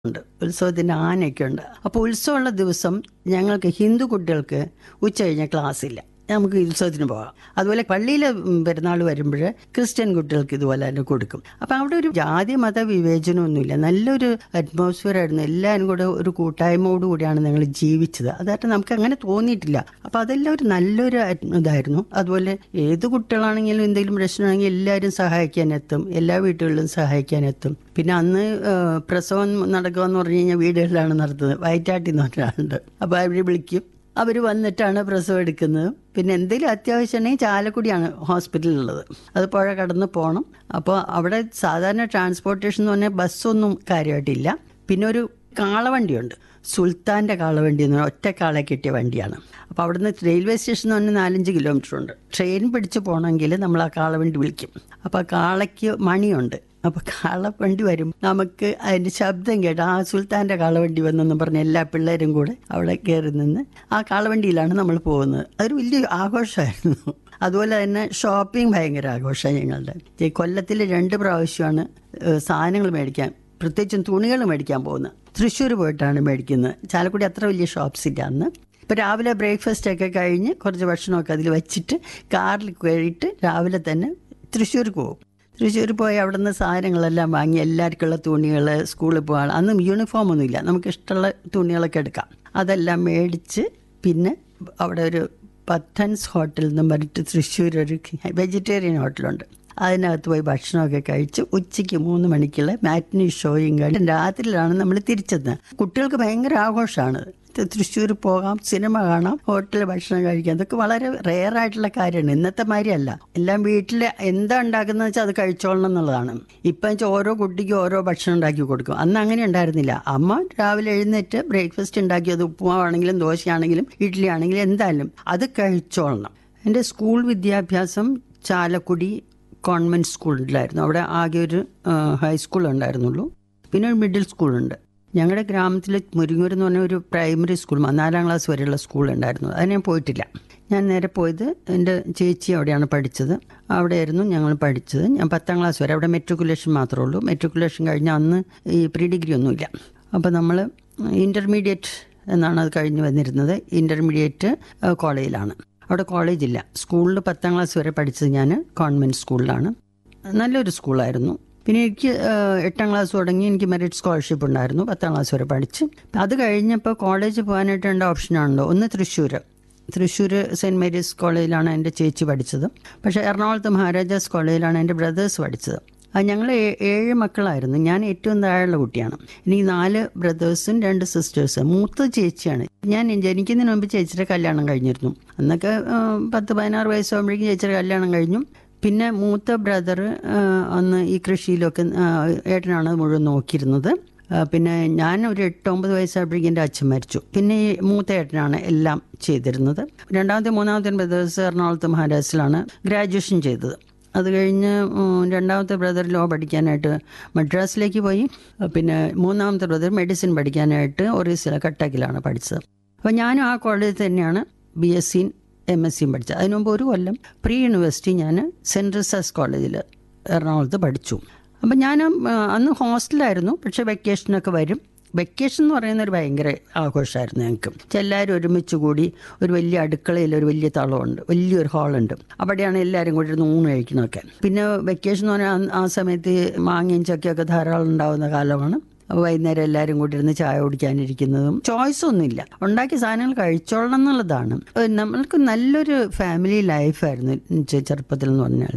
ഉണ്ട് ഉത്സവത്തിന് ആനയൊക്കെ ഉണ്ട് അപ്പോൾ ഉത്സവമുള്ള ദിവസം ഞങ്ങൾക്ക് ഹിന്ദു കുട്ടികൾക്ക് ഉച്ച കഴിഞ്ഞ ക്ലാസ് ഇല്ല നമുക്ക് ഉത്സവത്തിന് പോകാം അതുപോലെ പള്ളിയിൽ പെരുന്നാൾ വരുമ്പോൾ ക്രിസ്ത്യൻ കുട്ടികൾക്ക് ഇതുപോലെ തന്നെ കൊടുക്കും അപ്പം അവിടെ ഒരു ജാതി മത വിവേചനമൊന്നുമില്ല നല്ലൊരു അറ്റ്മോസ്ഫിയർ ആയിരുന്നു എല്ലാവരും കൂടെ ഒരു കൂട്ടായ്മയോട് കൂടിയാണ് ഞങ്ങൾ ജീവിച്ചത് അതായിട്ട് നമുക്ക് അങ്ങനെ തോന്നിയിട്ടില്ല അപ്പം അതെല്ലാം ഒരു നല്ലൊരു at- ഇതായിരുന്നു അതുപോലെ ഏത് കുട്ടികളാണെങ്കിലും എന്തെങ്കിലും പ്രശ്നമാണെങ്കിൽ എല്ലാവരും സഹായിക്കാനെത്തും എല്ലാ വീട്ടുകളിലും സഹായിക്കാനെത്തും പിന്നെ അന്ന് ആ, പ്രസവം നടക്കുക എന്ന് പറഞ്ഞു കഴിഞ്ഞാൽ വീടുകളിലാണ് നടത്തുന്നത് വയറ്റാട്ടി എന്ന് പറഞ്ഞാളുണ്ട് അപ്പോൾ അവർ വിളിക്കും അവർ വന്നിട്ടാണ് പ്രസവം എടുക്കുന്നത് പിന്നെ എന്തെങ്കിലും അത്യാവശ്യമുണ്ടെങ്കിൽ ചാലക്കുടിയാണ് ഹോസ്പിറ്റലിലുള്ളത് അത് പുഴ കടന്ന് പോകണം അപ്പോൾ അവിടെ സാധാരണ ട്രാൻസ്പോർട്ടേഷൻ എന്ന് പറഞ്ഞാൽ ബസ്സൊന്നും കാര്യമായിട്ടില്ല പിന്നെ ഒരു കാളവണ്ടിയുണ്ട് സുൽത്താൻ്റെ കാളവണ്ടി എന്ന് പറഞ്ഞാൽ ഒറ്റ കാളെ കിട്ടിയ വണ്ടിയാണ് അപ്പോൾ അവിടുന്ന് റെയിൽവേ സ്റ്റേഷൻ എന്ന് പറഞ്ഞാൽ നാലഞ്ച് കിലോമീറ്റർ ഉണ്ട് ട്രെയിൻ പിടിച്ച് പോകണമെങ്കിൽ നമ്മൾ ആ കാളവണ്ടി വിളിക്കും അപ്പോൾ ആ കാളയ്ക്ക് മണിയുണ്ട് അപ്പോൾ കാളവണ്ടി വരും നമുക്ക് അതിൻ്റെ ശബ്ദം കേട്ട് ആ സുൽത്താൻ്റെ കാളവണ്ടി വന്നെന്ന് പറഞ്ഞ് എല്ലാ പിള്ളേരും കൂടെ അവിടെ കയറി നിന്ന് ആ കാളവണ്ടിയിലാണ് നമ്മൾ പോകുന്നത് അതൊരു വലിയ ആഘോഷമായിരുന്നു അതുപോലെ തന്നെ ഷോപ്പിംഗ് ഭയങ്കര ആഘോഷമാണ് ഞങ്ങളുടെ ഈ കൊല്ലത്തിൽ രണ്ട് പ്രാവശ്യമാണ് ഏഹ്, സാധനങ്ങൾ മേടിക്കാൻ പ്രത്യേകിച്ചും തുണികൾ മേടിക്കാൻ പോകുന്നത് തൃശ്ശൂർ പോയിട്ടാണ് മേടിക്കുന്നത് ചാലക്കുടി അത്ര വലിയ ഷോപ്സ് ഇല്ല അന്ന് ഇപ്പോൾ രാവിലെ ബ്രേക്ക്ഫാസ്റ്റ് ഒക്കെ കഴിഞ്ഞ് കുറച്ച് ഭക്ഷണമൊക്കെ അതിൽ വെച്ചിട്ട് കാറിൽ കയറിയിട്ട് രാവിലെ തന്നെ തൃശ്ശൂർക്ക് പോകും തൃശ്ശൂർ പോയി അവിടെ നിന്ന് സാധനങ്ങളെല്ലാം വാങ്ങി എല്ലാവർക്കുള്ള തുണികൾ സ്കൂളിൽ പോകാൻ അന്നും യൂണിഫോം ഒന്നുമില്ല നമുക്ക് ഇഷ്ടമുള്ള തുണികളൊക്കെ എടുക്കാം അതെല്ലാം മേടിച്ച് പിന്നെ അവിടെ ഒരു പത്തൻസ് ഹോട്ടൽ എന്ന് പറഞ്ഞിട്ട് തൃശ്ശൂർ ഒരു വെജിറ്റേറിയൻ ഹോട്ടലുണ്ട് അതിനകത്ത് പോയി ഭക്ഷണമൊക്കെ കഴിച്ച് ഉച്ചയ്ക്ക് മൂന്ന് മണിക്കുള്ള മാറ്റിനി ഷോയും കഴിഞ്ഞ് രാത്രിയിലാണ് നമ്മൾ തിരിച്ചെത്തുന്നത് കുട്ടികൾക്ക് ഭയങ്കര ആഘോഷമാണ് തൃശ്ശൂർ പോകാം സിനിമ കാണാം ഹോട്ടലിൽ ഭക്ഷണം കഴിക്കാം അതൊക്കെ വളരെ റെയർ ആയിട്ടുള്ള കാര്യമാണ് ഇന്നത്തെ മാതിരിയല്ല എല്ലാം വീട്ടിൽ എന്താ ഉണ്ടാക്കുന്നത് വെച്ചാൽ അത് കഴിച്ചോളണം എന്നുള്ളതാണ് ഇപ്പം വെച്ചാൽ ഓരോ കുട്ടിക്കും ഓരോ ഭക്ഷണം ഉണ്ടാക്കി കൊടുക്കും അന്ന് അങ്ങനെ ഉണ്ടായിരുന്നില്ല അമ്മ രാവിലെ എഴുന്നേറ്റ് ബ്രേക്ക്ഫാസ്റ്റ് ഉണ്ടാക്കിയത് ഉപ്പുമാവാണെങ്കിലും ദോശയാണെങ്കിലും ഇഡ്ഡലി ആണെങ്കിലും എന്തായാലും അത് കഴിച്ചോളണം എൻ്റെ സ്കൂൾ വിദ്യാഭ്യാസം ചാലക്കുടി കോൺവെൻറ്റ് സ്കൂളിലായിരുന്നു അവിടെ ആകെ ഒരു ആ, ഹൈസ്കൂൾ ഉണ്ടായിരുന്നുള്ളൂ പിന്നെ ഒരു മിഡിൽ സ്കൂളുണ്ട് ഞങ്ങളുടെ ഗ്രാമത്തിൽ മുരിങ്ങൂർ എന്ന് പറഞ്ഞ ഒരു പ്രൈമറി സ്കൂൾ നാലാം ക്ലാസ് വരെയുള്ള സ്കൂൾ ഉണ്ടായിരുന്നു അത് ഞാൻ പോയിട്ടില്ല ഞാൻ നേരെ പോയത് എൻ്റെ ചേച്ചി അവിടെയാണ് പഠിച്ചത് അവിടെയായിരുന്നു ഞങ്ങൾ പഠിച്ചത് ഞാൻ പത്താം ക്ലാസ് വരെ അവിടെ മെട്രിക്കുലേഷൻ മാത്രമേ ഉള്ളൂ മെട്രിക്കുലേഷൻ കഴിഞ്ഞ അന്ന് ഈ പ്രീ ഡിഗ്രി ഒന്നുമില്ല അപ്പോൾ നമ്മൾ ഇൻ്റർമീഡിയറ്റ് എന്നാണ് അത് കഴിഞ്ഞ് വന്നിരുന്നത് ഇൻ്റർമീഡിയറ്റ് കോളേജിലാണ് അവിടെ കോളേജില്ല സ്കൂളിൽ പത്താം ക്ലാസ് വരെ പഠിച്ചത് ഞാൻ കോൺവെൻറ്റ് സ്കൂളിലാണ് നല്ലൊരു സ്കൂളായിരുന്നു പിന്നെ എനിക്ക് ആ, എട്ടാം ക്ലാസ് തുടങ്ങി എനിക്ക് മെറിറ്റ് സ്കോളർഷിപ്പ് ഉണ്ടായിരുന്നു പത്താം ക്ലാസ് വരെ പഠിച്ച് അത് കഴിഞ്ഞപ്പോൾ കോളേജ് പോകാനായിട്ട് രണ്ട് ഓപ്ഷനാണല്ലോ ഒന്ന് തൃശ്ശൂർ തൃശ്ശൂർ സെൻറ്റ് മേരീസ് കോളേജിലാണ് എൻ്റെ ചേച്ചി പഠിച്ചത് പക്ഷേ എറണാകുളത്ത് മഹാരാജാസ് കോളേജിലാണ് എൻ്റെ ബ്രദേഴ്സ് പഠിച്ചത് അത് ഞങ്ങൾ ഏ- ഏഴ് മക്കളായിരുന്നു ഞാൻ ഏറ്റവും താഴെയുള്ള കുട്ടിയാണ് എനിക്ക് നാല് ബ്രദേഴ്സും രണ്ട് സിസ്റ്റേഴ്സും മൂത്ത ചേച്ചിയാണ് ഞാൻ ജനിക്കുന്നതിന് മുമ്പ് ചേച്ചിയുടെ കല്യാണം കഴിഞ്ഞിരുന്നു അന്നൊക്കെ ആ, പത്ത് പതിനാറ് വയസ്സാകുമ്പോഴേക്കും ചേച്ചിയുടെ കല്യാണം കഴിഞ്ഞു പിന്നെ മൂത്ത ബ്രദർ അന്ന് ഈ കൃഷിയിലൊക്കെ ആ, ഏട്ടനാണ് അത് മുഴുവൻ നോക്കിയിരുന്നത് ആ, പിന്നെ ഞാൻ ഒരു എട്ട് ഒമ്പത് വയസ്സായപ്പോഴേക്കും എൻ്റെ അച്ഛൻ മരിച്ചു പിന്നെ ഈ മൂത്ത ഏട്ടനാണ് എല്ലാം ചെയ്തിരുന്നത് രണ്ടാമത്തെ മൂന്നാമത്തെ ബ്രദേഴ്സ് എറണാകുളത്ത് മഹാരാഷ്ട്രയിലാണ് ഗ്രാജുവേഷൻ ചെയ്തത് അത് കഴിഞ്ഞ് ഉം, രണ്ടാമത്തെ ബ്രദർ ലോ പഠിക്കാനായിട്ട് മദ്രാസിലേക്ക് പോയി പിന്നെ മൂന്നാമത്തെ ബ്രദർ മെഡിസിൻ പഠിക്കാനായിട്ട് ഒറീസയിലെ കട്ടക്കിലാണ് പഠിച്ചത് അപ്പോൾ ഞാനും ആ കോളേജിൽ തന്നെയാണ് ബി എസ് സിയും എം എസ് സിയും പഠിച്ചത് അതിനു മുമ്പ് ഒരു കൊല്ലം പ്രീ യൂണിവേഴ്സിറ്റി ഞാൻ സെൻറ്റ് റിസസ് കോളേജിൽ എറണാകുളത്ത് പഠിച്ചു അപ്പം ഞാൻ ആ, അന്ന് ഹോസ്റ്റലായിരുന്നു പക്ഷേ വെക്കേഷനൊക്കെ വരും വെക്കേഷൻ എന്ന് പറയുന്ന ഒരു ഭയങ്കര ആഘോഷമായിരുന്നു ഞങ്ങൾക്ക് എല്ലാവരും ഒരുമിച്ച് കൂടി ഒരു വലിയ അടുക്കളയിൽ ഒരു വലിയ തളമുണ്ട് വലിയൊരു ഹാളുണ്ട് അവിടെയാണ് എല്ലാവരും കൂടി ഇരുന്ന് ഊണ് കഴിക്കുന്നതൊക്കെ പിന്നെ വെക്കേഷൻ എന്ന് പറഞ്ഞാൽ ആ- ആ സമയത്ത് മാങ്ങയും ചക്കയൊക്കെ ധാരാളം ഉണ്ടാകുന്ന കാലമാണ് അപ്പോൾ വൈകുന്നേരം എല്ലാവരും കൂടി ഇരുന്ന് ചായ കുടിക്കാനിരിക്കുന്നതും ചോയ്സ് ഒന്നുമില്ല ഉണ്ടാക്കിയ സാധനങ്ങൾ കഴിച്ചോളണം എന്നുള്ളതാണ് ഏഹ് നമ്മൾക്ക് നല്ലൊരു ഫാമിലി ലൈഫായിരുന്നു ചെ- ചെറുപ്പത്തിൽ എന്ന് പറഞ്ഞാൽ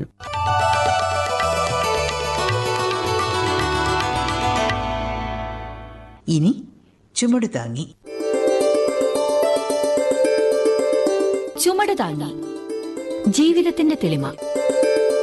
ഇനി ചുമട് താങ്ങി ചുമട് താങ്ങി ജീവിതത്തിന്റെ തെളിമ